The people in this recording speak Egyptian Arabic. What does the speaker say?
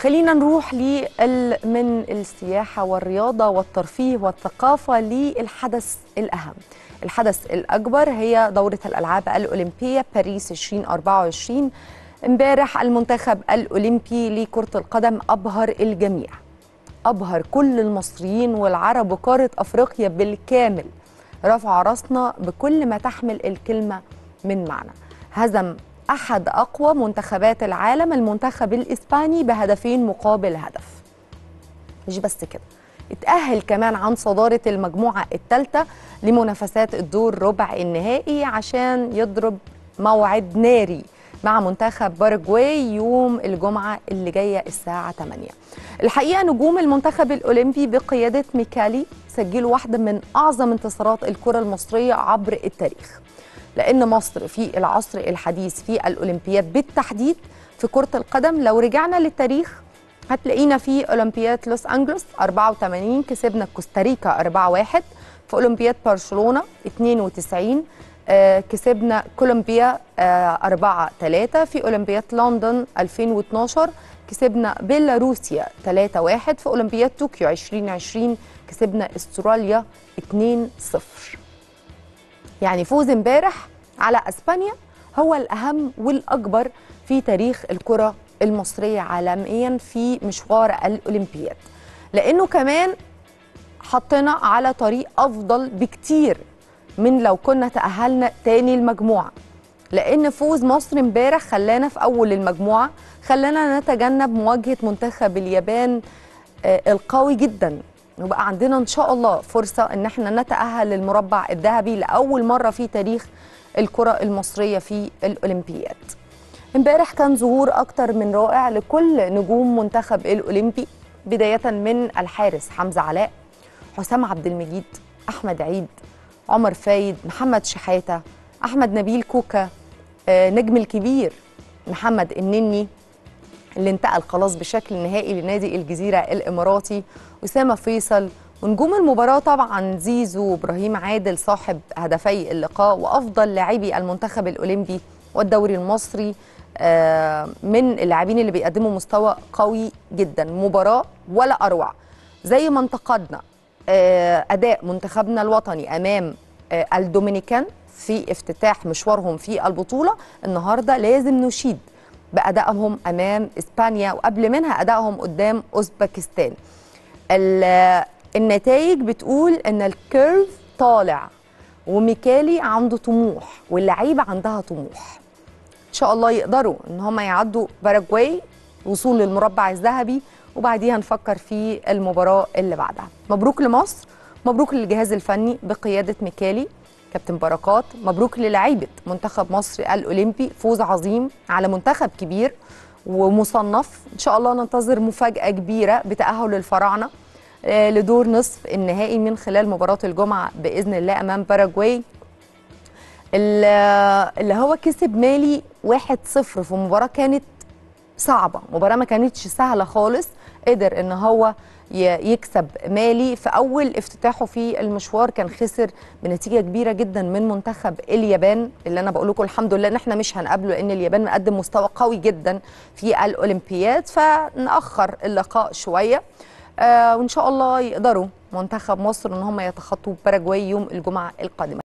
خلينا نروح لل من السياحة والرياضة والترفيه والثقافة للحدث الأهم الحدث الأكبر هي دورة الألعاب الأولمبية باريس 2024 امبارح المنتخب الأولمبي لكرة القدم أبهر الجميع أبهر كل المصريين والعرب وقارة أفريقيا بالكامل رفع راسنا بكل ما تحمل الكلمة من معنى هزم أحد أقوى منتخبات العالم المنتخب الإسباني بهدفين مقابل هدف مش بس كده اتأهل كمان عن صدارة المجموعة الثالثة لمنافسات الدور ربع النهائي عشان يضرب موعد ناري مع منتخب باراجواي يوم الجمعة اللي جاية الساعة 8 الحقيقة نجوم المنتخب الأولمبي بقيادة ميكالي سجلوا واحدة من أعظم انتصارات الكرة المصرية عبر التاريخ لأن مصر في العصر الحديث في الأولمبياد بالتحديد في كرة القدم لو رجعنا للتاريخ هتلاقينا في أولمبياد لوس أنجلوس 84 كسبنا كوستاريكا 4-1 في أولمبياد برشلونة 92 آه كسبنا كولومبيا آه 4-3 في أولمبياد لندن 2012 كسبنا بيلاروسيا 3-1 في أولمبياد طوكيو 2020 كسبنا استراليا 2-0 يعني فوز امبارح على اسبانيا هو الاهم والاكبر في تاريخ الكره المصريه عالميا في مشوار الاولمبياد لانه كمان حطنا على طريق افضل بكتير من لو كنا تاهلنا تاني المجموعه لان فوز مصر امبارح خلانا في اول المجموعه خلانا نتجنب مواجهه منتخب اليابان القوي جدا وبقى عندنا ان شاء الله فرصه ان احنا نتاهل للمربع الذهبي لاول مره في تاريخ الكره المصريه في الاولمبياد امبارح كان ظهور اكتر من رائع لكل نجوم منتخب الاولمبي بدايه من الحارس حمزه علاء حسام عبد المجيد احمد عيد عمر فايد محمد شحاته احمد نبيل كوكا نجم الكبير محمد النني اللي انتقل خلاص بشكل نهائي لنادي الجزيرة الإماراتي أسامة فيصل ونجوم المباراة طبعا زيزو وإبراهيم عادل صاحب هدفي اللقاء وأفضل لاعبي المنتخب الأولمبي والدوري المصري من اللاعبين اللي بيقدموا مستوى قوي جدا مباراة ولا أروع زي ما انتقدنا أداء منتخبنا الوطني أمام الدومينيكان في افتتاح مشوارهم في البطولة النهاردة لازم نشيد بأدائهم أمام إسبانيا وقبل منها أدائهم قدام أوزبكستان النتائج بتقول أن الكيرف طالع وميكالي عنده طموح واللعيبة عندها طموح إن شاء الله يقدروا أن هم يعدوا باراجواي وصول للمربع الذهبي وبعديها نفكر في المباراة اللي بعدها مبروك لمصر مبروك للجهاز الفني بقيادة ميكالي كابتن بركات مبروك للعيبه منتخب مصر الاولمبي فوز عظيم على منتخب كبير ومصنف ان شاء الله ننتظر مفاجاه كبيره بتاهل الفراعنه لدور نصف النهائي من خلال مباراه الجمعه باذن الله امام باراجواي اللي هو كسب مالي 1-0 في مباراه كانت صعبه مباراه ما كانتش سهله خالص قدر ان هو يكسب مالي في اول افتتاحه في المشوار كان خسر بنتيجه كبيره جدا من منتخب اليابان اللي انا بقول لكم الحمد لله ان احنا مش هنقابله لان اليابان مقدم مستوى قوي جدا في الاولمبياد فناخر اللقاء شويه آه وان شاء الله يقدروا منتخب مصر ان هم يتخطوا باراجواي يوم الجمعه القادمه